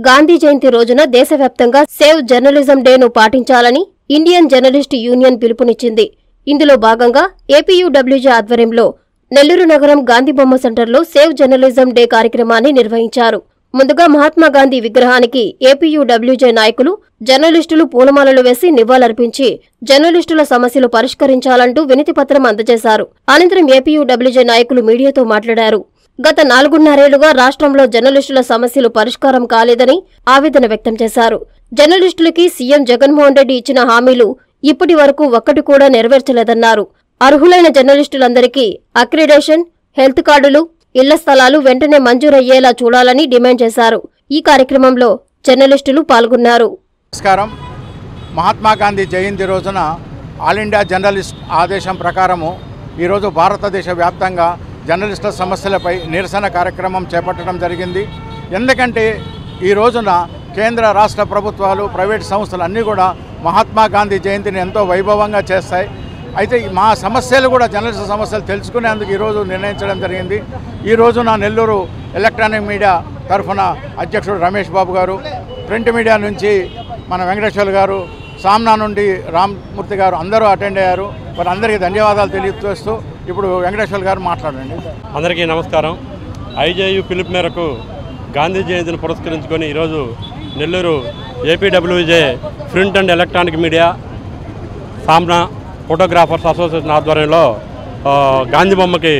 గాంధీ జయంతి రోజున దేశవ్యాప్తంగా save journalism డేను పాటించాలని ఇండియన్ జర్నలిస్ట్ యూనియన్ పిలుపునిచ్చింది ఇందులో భాగంగా ఏపీయూడబ్ల్యూజే ఆధ్వర్యంలో నెల్లూరు నగరం గాంధీ బొమ్మ సెంటర్లో సేవ్ జర్నలిజం డే కార్యక్రమాన్ని నిర్వహించారు ముందుగా మహాత్మా గాంధీ విగ్రహానికి ఏపీయూడబ్ల్యూజే నాయకులు జర్నలిస్టులు పూలమాలలు వేసి నివాళులర్పించి జర్నలిస్టుల సమస్యలు పరిష్కరించాలంటూ వినతి పత్రం అందజేశారు అనంతరం ఏపీయూడబ్ల్యూజే నాయకులు మీడియాతో మాట్లాడారు గత నాలుగున్నరేళ్లుగా రాష్ట్రంలో జర్నలిస్టుల సమస్యలు పరిష్కారం కాలేదని ఆవేదన వ్యక్తం చేశారు జర్నలిస్టులకి సీఎం జగన్మోహన్ రెడ్డి ఇచ్చిన హామీలు ఇప్పటి వరకు ఒక్కటి కూడా నెరవేర్చలేదన్నారు అర్హులైన జర్నలిస్టులందరికీ అక్రిడేషన్ హెల్త్ కార్డులు ఇళ్ల స్థలాలు వెంటనే మంజూరయ్యేలా చూడాలని డిమాండ్ చేశారు ఈ కార్యక్రమంలో జర్నలిస్టులు పాల్గొన్నారు నమస్కారం మహాత్మా గాంధీ జయంతి రోజున ఆల్ ఇండియా జర్నలిస్ట్ ఆదేశం ప్రకారము ఈరోజు భారతదేశ వ్యాప్తంగా జర్నలిస్టుల సమస్యలపై నిరసన కార్యక్రమం చేపట్టడం జరిగింది ఎందుకంటే ఈ రోజున కేంద్ర రాష్ట్ర ప్రభుత్వాలు ప్రైవేట్ సంస్థలు అన్నీ కూడా మహాత్మా గాంధీ జయంతిని ఎంతో వైభవంగా చేస్తాయి అయితే ఈ మా సమస్యలు కూడా జర్నలిస్ట్ సమస్యలు తెలుసుకునేందుకు ఈరోజు నిర్ణయించడం జరిగింది ఈ రోజు నా నెల్లూరు ఎలక్ట్రానిక్ మీడియా తరఫున అధ్యక్షుడు రమేష్ బాబు గారు ప్రింట్ మీడియా నుంచి మన వెంకటేశ్వర్ గారు సామ్నా నుండి రామ్మూర్తి గారు అందరూ అటెండ్ అయ్యారు వారందరికీ ధన్యవాదాలు తెలియజేస్తూ ఇప్పుడు వెంకటేశ్వర్ గారు మాట్లాడండి అందరికీ నమస్కారం ఐజేయు పిలుపు మేరకు గాంధీ జయంతిని పురస్కరించుకొని ఈరోజు Nellore APWJ print and electronic media Samna photographers association ఆధ్వర్యంలో ఆ, గాంధీ బొమ్మకి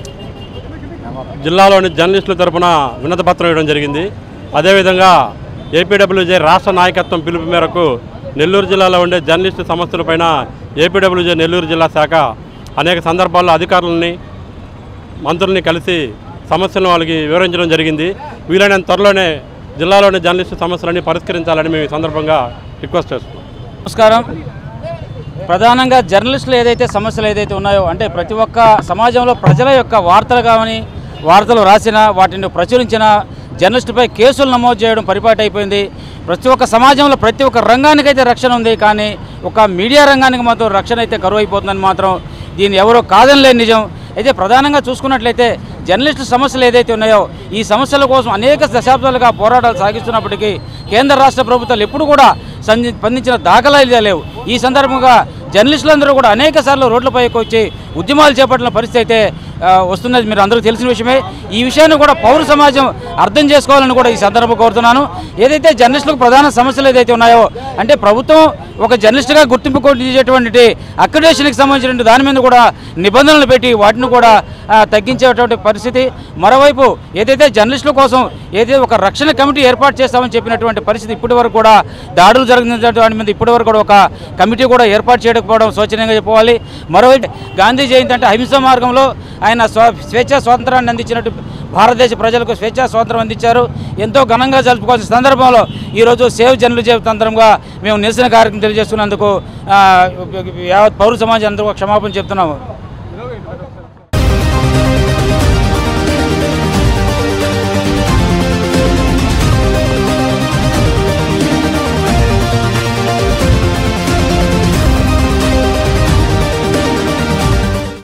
జిల్లాలోని జర్నలిస్టుల తరపున వినతి పత్రం ఇవ్వడం జరిగింది అదేవిధంగా ఏపీడబ్ల్యూజే రాష్ట్ర నాయకత్వం పిలుపు మేరకు నెల్లూరు జిల్లాలో ఉండే జర్నలిస్టు సమస్యలపైన ఏపీడబ్ల్యూజే నెల్లూరు జిల్లా శాఖ అనేక సందర్భాల్లో అధికారులని మంత్రుల్ని కలిసి సమస్యలను వాళ్ళకి వివరించడం జరిగింది వీలైనంత త్వరలోనే జిల్లాలోని జర్నలిస్టు సమస్యలన్నీ పరిష్కరించాలని మేము ఈ సందర్భంగా రిక్వెస్ట్ చేస్తున్నాం నమస్కారం ప్రధానంగా జర్నలిస్టులు ఏదైతే సమస్యలు ఏదైతే ఉన్నాయో అంటే ప్రతి ఒక్క సమాజంలో ప్రజల యొక్క వార్తలు కానీ వార్తలు రాసిన వాటిని ప్రచురించిన జర్నలిస్టుపై కేసులు నమోదు చేయడం పరిపాటి అయిపోయింది ప్రతి ఒక్క సమాజంలో ప్రతి ఒక్క రంగానికైతే రక్షణ ఉంది కానీ ఒక మీడియా రంగానికి మాత్రం రక్షణ అయితే కరువు అయిపోతుందని మాత్రం దీన్ని ఎవరో కాదని లేని నిజం అయితే ప్రధానంగా చూసుకున్నట్లయితే జర్నలిస్టు సమస్యలు ఏదైతే ఉన్నాయో ఈ సమస్యల కోసం అనేక దశాబ్దాలుగా పోరాటాలు సాగిస్తున్నప్పటికీ కేంద్ర రాష్ట్ర ప్రభుత్వాలు ఎప్పుడు కూడా సంధి- స్పందించిన దాఖలాలు లేవు ఈ సందర్భంగా జర్నలిస్టులందరూ కూడా అనేక సార్లు రోడ్లపైకి వచ్చి ఉద్యమాలు చేపట్టిన పరిస్థితి అయితే ఆ, వస్తున్నది మీరు అందరూ తెలిసిన విషయమే ఈ విషయాన్ని కూడా పౌర సమాజం అర్థం చేసుకోవాలని కూడా ఈ సందర్భంగా కోరుతున్నాను ఏదైతే జర్నలిస్టులకు ప్రధాన సమస్యలు ఏదైతే ఉన్నాయో అంటే ప్రభుత్వం ఒక జర్నలిస్టుగా గుర్తింపు కొట్టేటువంటి అక్రిడేషన్కి సంబంధించిన దాని మీద కూడా నిబంధనలు పెట్టి వాటిని కూడా ఆ, తగ్గించేటువంటి పరిస్థితి మరోవైపు ఏదైతే జర్నలిస్టుల కోసం ఏదైతే ఒక రక్షణ కమిటీ ఏర్పాటు చేస్తామని చెప్పినటువంటి పరిస్థితి ఇప్పటి వరకు కూడా దాడులు జరిగిన దాని మీద ఇప్పటి వరకు కూడా ఒక కమిటీ కూడా ఏర్పాటు చేయకపోవడం శోచనీయంగా చెప్పాలి మరోవైపు గాంధీ జయంతి అంటే అహింస మార్గంలో ఆయన స్వ స్వేచ్ఛా స్వాతంత్రాన్ని అందించినట్టు భారతదేశ ప్రజలకు స్వేచ్ఛా స్వాతంత్రం అందించారు ఎంతో ఘనంగా జరుపుకోవాల్సిన సందర్భంలో ఈరోజు సేవ్ జర్నలిజం తంత్రంగా మేము నిరసన కార్యక్రమం తెలియజేస్తున్నందుకు ఆ, యావత్ పౌర సమాజం అందరూ క్షమాపణ చెప్తున్నాము